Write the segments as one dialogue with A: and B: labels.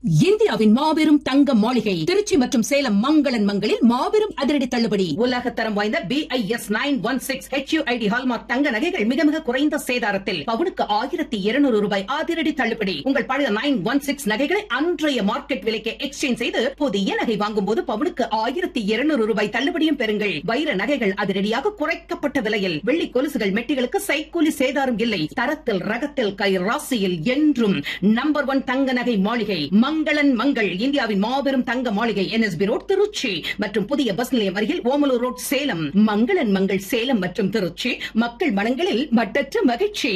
A: இந்தியாவின் மாபெரும் தங்க மாளிகை திருச்சி மற்றும் சேலம் மங்களன் மங்களில் மாபெரும் அதிரடி தள்ளுபடி உலக தரம் வாய்ந்த B I S nine one six HUID hallmark தங்க நகைகள் மிக மிக குறைந்த சேதாரத்தில் பவுனுக்கு ஆயிரத்தி இருநூறு ரூபாய் அதிரடி தள்ளுபடி உங்கள் பழைய நைன் ஒன் சிக்ஸ் நகைகளை அன்றைய மார்க்கெட் விலைக்கு எக்ஸ்சேஞ்ச் செய்து புதிய நகை வாங்கும் போது பவுனுக்கு ஆயிரத்தி இருநூறு ரூபாய் தள்ளுபடியும் பெறுங்கள் வைர நகைகள் அதிரடியாக குறைக்கப்பட்ட விலையில் வெள்ளி கொலுசுகள் மெட்டிகளுக்கு சைக்கூலி சேதாரம் இல்லை தரத்தில் ரகத்தில் கை ராசியில் என்றும் நம்பர் ஒன் தங்க நகை மாளிகை மங்களன் மங்கள் இந்தியாவின் மாபெரும் தங்க மாளிகை என்எஸ்பி ரோட் திருச்சி மற்றும் புதிய பஸ் நிலையம் அருகில் ஓமலூர் ரோட் சேலம் மங்களன் மங்கள் சேலம் மற்றும் திருச்சி மக்கள் மனங்களில் மட்டற்ற மகிழ்ச்சி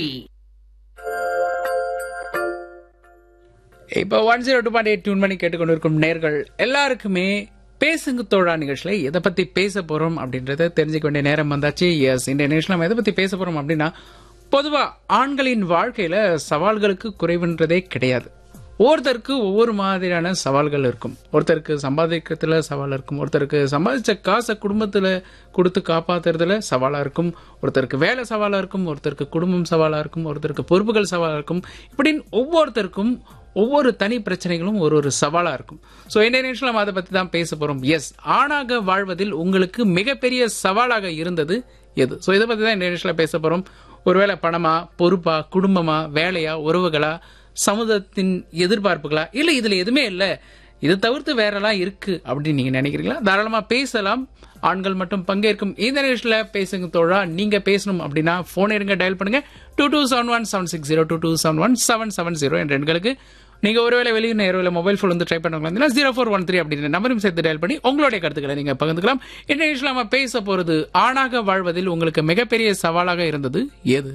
B: இப்போ one zero two point eight tune பண்ணி கேட்டுக்கொண்டிருக்கும் நேர்கள் எல்லாருக்குமே பேசுங்க தோழா நிகழ்ச்சியில எதை பத்தி பேச போறோம் அப்படின்றத தெரிஞ்சுக்க வேண்டிய நேரம் வந்தாச்சு எஸ் இந்த நிகழ்ச்சியில் நம்ம எதை பத்தி பேச போறோம் அப்படின்னா பொதுவா ஆண்களின் வாழ்க்கையில சவால்களுக்கு குறைவுன்றதே கிடையாது ஒவ்வொருத்தருக்கு ஒவ்வொரு மாதிரியான சவால்கள் இருக்கும் ஒருத்தருக்கு சம்பாதிக்கிறதுல சவால் இருக்கும் ஒருத்தருக்கு சம்பாதிச்ச காசை குடும்பத்துல கொடுத்து காப்பாத்துறதுல சவாலா இருக்கும் ஒருத்தருக்கு வேலை சவாலா இருக்கும் ஒருத்தருக்கு குடும்பம் சவாலா இருக்கும் ஒருத்தருக்கு பொறுப்புகள் சவாலா இருக்கும் இப்படின்னு ஒவ்வொருத்தருக்கும் ஒவ்வொரு தனி பிரச்சனைகளும் ஒரு ஒரு சவாலா இருக்கும் ஸோ இந்த நிமிஷம் நம்ம அதை பத்தி தான் பேச போறோம் எஸ் ஆணாக வாழ்வதில் உங்களுக்கு மிகப்பெரிய சவாலாக இருந்தது எது ஸோ இதை பத்தி தான் இந்த நிமிஷம் பேச போறோம் ஒருவேளை பணமா பொறுப்பா குடும்பமா வேலையா உறவுகளா சமுதாயத்தின் எதிர்பார்ப்புகளா இல்ல இதுல எதுவுமே இல்ல இது தவிர்த்து வேறெல்லாம் இருக்கு அப்படின்னு நீங்க நினைக்கிறீங்களா தாராளமா பேசலாம் ஆண்கள் மட்டும் பங்கேற்கும் இந்த நிகழ்ச்சியில பேசுங்க தோழா நீங்க பேசணும் அப்படின்னா போன் எடுங்க டயல் பண்ணுங்க two two seven one seven six zero two two seven one seven seven zero என்ற எண்களுக்கு நீங்க ஒருவேளை வெளியே நேரம் மொபைல் ஃபோன் வந்து ட்ரை பண்ணுவாங்க ஜீரோ ஃபோர் ஒன் த்ரீ அப்படின்ற நம்பரும் சேர்த்து டயல் பண்ணி உங்களுடைய கருத்துக்களை நீங்க பகிர்ந்துக்கலாம் இந்த நிகழ்ச்சியில் நம்ம பேச போறது ஆணாக வாழ்வதில் உங்களுக்கு மிகப்பெரிய சவாலாக இருந்தது எது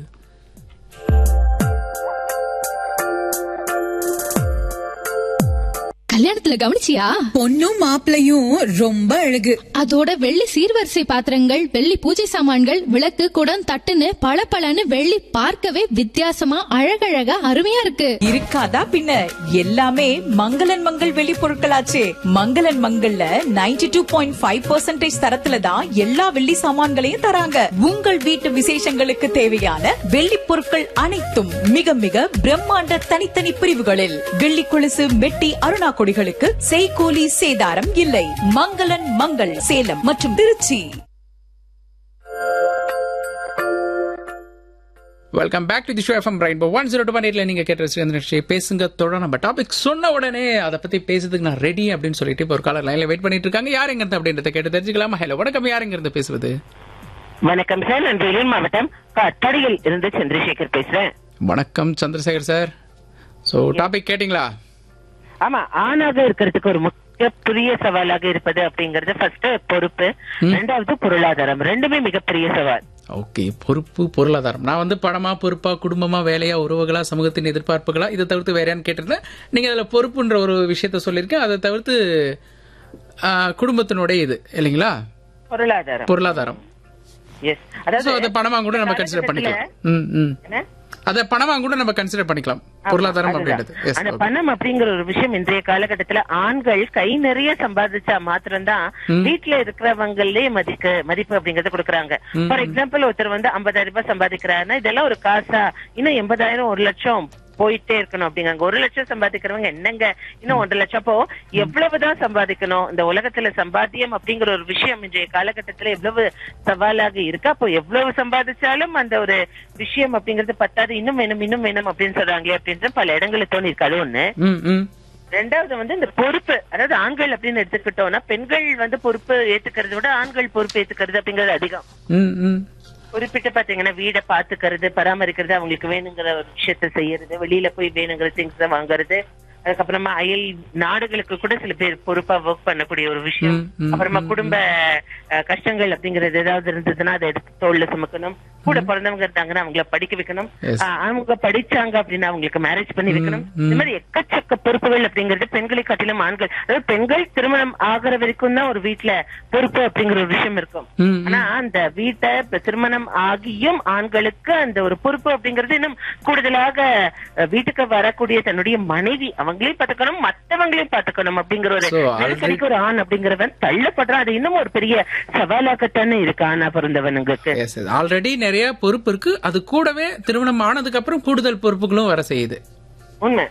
C: கல்யாணத்துல கவனிச்சியா
D: பொண்ணும் மாப்பிளையும் ரொம்ப அழகு
C: அதோட வெள்ளி சீர்வரிசை பாத்திரங்கள் வெள்ளி பூஜை சாமான்கள் விளக்கு குடம் தட்டுன்னு பளபளன்னு வெள்ளி பார்க்கவே வித்தியாசமா அழகழகா அருமையா இருக்கு
E: இருக்காதா பின்ன எல்லாமே மங்களன் மங்கள் வெளி பொருட்களாச்சே மங்களன் மங்கள்ல 92.5% டூ பாயிண்ட் ஃபைவ் தரத்துல தான் எல்லா வெள்ளி சாமான்களையும் தராங்க உங்கள் வீட்டு விசேஷங்களுக்கு தேவையான வெள்ளி பொருட்கள் அனைத்தும் மிக மிக பிரம்மாண்ட தனித்தனி பிரிவுகளில் வெள்ளி கொலுசு மெட்டி அருணா கொடிகளுக்கு செய்கூலி சேதாரம் இல்லை மங்களன் மங்கள் சேலம் மற்றும் Trichy
B: welcome back to the show FM பிரைன் ஒன் ஜீரோ டூ எயிட்ல நீங்க கேட்ட அந்த நிகழ்ச்சியை பேசுங்க தொடர நம்ம டாபிக் சொன்ன உடனே அதை பத்தி பேசுறதுக்கு நான் ரெடி அப்படின்னு சொல்லிட்டு இப்போ ஒரு காலர் லைன்ல வெயிட் பண்ணிட்டு இருக்காங்க யார் எங்க இருந்து அப்படின்றத கேட்டு தெரிஞ்சுக்கலாமா ஹலோ வணக்கம் யார் எங்க இருந்து பேசுவது
F: வணக்கம் சார் நான் வேலூர் மாவட்டம் காட்பாடியில் இருந்து சந்திரசேகர் பேசுறேன்
B: வணக்கம் சந்திரசேகர் சார் ஸோ டாபிக் கேட்டிங்களா
F: ஆமா ஆணாக இருக்கிறதுக்கு ஒரு மிகப்பெரிய சவாலாக இருப்பது அப்படிங்கறது ஃபர்ஸ்ட் பொறுப்பு ரெண்டாவது பொருளாதாரம் ரெண்டுமே மிகப்பெரிய சவால்
B: ஓகே பொறுப்பு பொருளாதாரம் நான் வந்து பணமா பொறுப்பா குடும்பமா வேலையா உறவுகளா சமூகத்தின் எதிர்பார்ப்புகளா இதை தவிர்த்து வேற யான்னு கேட்டிருந்தேன் நீங்க அதுல பொறுப்புன்ற ஒரு விஷயத்த சொல்லியிருக்கேன் அதை தவிர்த்து ஆ, குடும்பத்தினுடைய இது இல்லைங்களா
F: பொருளாதாரம்
B: பொருளாதாரம்
F: எஸ்
B: ஸோ அதை பணமா கூட நம்ம கன்சிடர் பண்ணிக்கலாம் ம் ம்
F: என்ன?
B: அதை பணமா கூட நம்ம கன்சிடர் பண்ணிக்கலாம் பொருளாதாரம்
F: அதுதான்.
B: அப்படின்றது எஸ்
F: அந்த பணம் அப்படிங்கிற ஒரு விஷயம் இன்றைய காலகட்டத்துல ஆண்கள் கை நிறைய சம்பாதிச்சா மாத்திரம்தான் வீட்டுல இருக்கிறவங்களே மதிக்க மதிப்பு அப்படிங்கறத கொடுக்கறாங்க ஃபார் எக்ஸாம்பிள் ஒருத்தர் வந்து 50000 ரூபாய் சம்பாதிக்கிறாருன்னா இதெல்லாம் ஒரு காசா இன்னும் எண்பதாயிரம் ஒரு லட்சம் போயிட்டே இருக்கணும் அப்படிங்காங்க ஒரு லட்சம் சம்பாதிக்கிறவங்க என்னங்க இன்னும் ஒன்றரை லட்சம் அப்போ எவ்வளவுதான் சம்பாதிக்கணும் இந்த உலகத்துல சம்பாத்தியம் அப்படிங்கிற ஒரு விஷயம் இன்றைய காலகட்டத்துல எவ்வளவு சவாலாக இருக்கு அப்போ எவ்வளவு சம்பாதிச்சாலும் அந்த ஒரு விஷயம் அப்படிங்கறது பத்தாது இன்னும் வேணும் இன்னும் வேணும் அப்படின்னு சொல்றாங்களே அப்படின்ற பல இடங்களில் தோணி இருக்காது ஒண்ணு
B: ம் ம்
F: ரெண்டாவது வந்து இந்த பொறுப்பு அதாவது ஆண்கள் அப்படின்னு எடுத்துக்கிட்டோம்னா பெண்கள் வந்து பொறுப்பு ஏத்துக்கிறத விட ஆண்கள் பொறுப்பு ஏத்துக்கிறது அப்படிங்கிறது அதிகம்
B: ம் ம்
F: குறிப்பிட்டு பாத்தீங்கன்னா வீடை பாத்துக்கிறது பராமரிக்கிறது அவங்களுக்கு வேணுங்கிற ஒரு விஷயத்த செய்யறது வெளியில போய் வேணுங்கிற திங்ஸ் வாங்குறது அதுக்கப்புறமா அயல் நாடுகளுக்கு கூட சில பேர் பொறுப்பா ஒர்க் பண்ணக்கூடிய ஒரு விஷயம்
B: ம், ம்,
F: அப்புறமா குடும்ப அஹ், கஷ்டங்கள் அப்படிங்கறது ஏதாவது இருந்ததுன்னா அதை எடுத்து தோல்ல சுமக்கணும் கூட பிறந்தவங்க இருந்தாங்கன்னா அவங்கள படிக்க வைக்கணும்
B: Yes.
F: அஹ், அவங்க படிச்சாங்க அப்படின்னா அவங்களுக்கு மேரேஜ் பண்ணி வைக்கணும் இந்த மாதிரி எக்கச்சக்க பொறுப்புகள் அப்படிங்கிறது பெண்களை காட்டிலும் ஆண்கள் அதாவது பெண்கள் திருமணம் ஆகிற வரைக்கும் தான் ஒரு வீட்டுல பொறுப்பு அப்படிங்கிற ஒரு விஷயம் இருக்கும்
B: ம்,
F: ஆனா அந்த வீட்டை இப்ப திருமணம் ஆகியும் ஆண்களுக்கு அந்த ஒரு பொறுப்பு அப்படிங்கிறது இன்னும் கூடுதலாக அஹ், வீட்டுக்கு வரக்கூடிய தன்னுடைய மனைவி அவங்களையும் பாத்துக்கணும் மத்தவங்களையும் பாத்துக்கணும் அப்படிங்கிற ஒரு
B: So, already-
F: நெருக்கடிக்கு ஒரு ஆண் அப்படிங்கிறவன் தள்ளப்படுறான் அது இன்னும் ஒரு பெரிய சவாலாகத்தானே இருக்கு ஆணா பிறந்தவனுங்களுக்கு
B: எஸ் ஆல்ரெடி நிறைய பொறுப்பு இருக்கு அது கூடவே திருமணம் ஆனதுக்கு அப்புறம் கூடுதல் பொறுப்புகளும் வர செய்யுது
F: உண்மை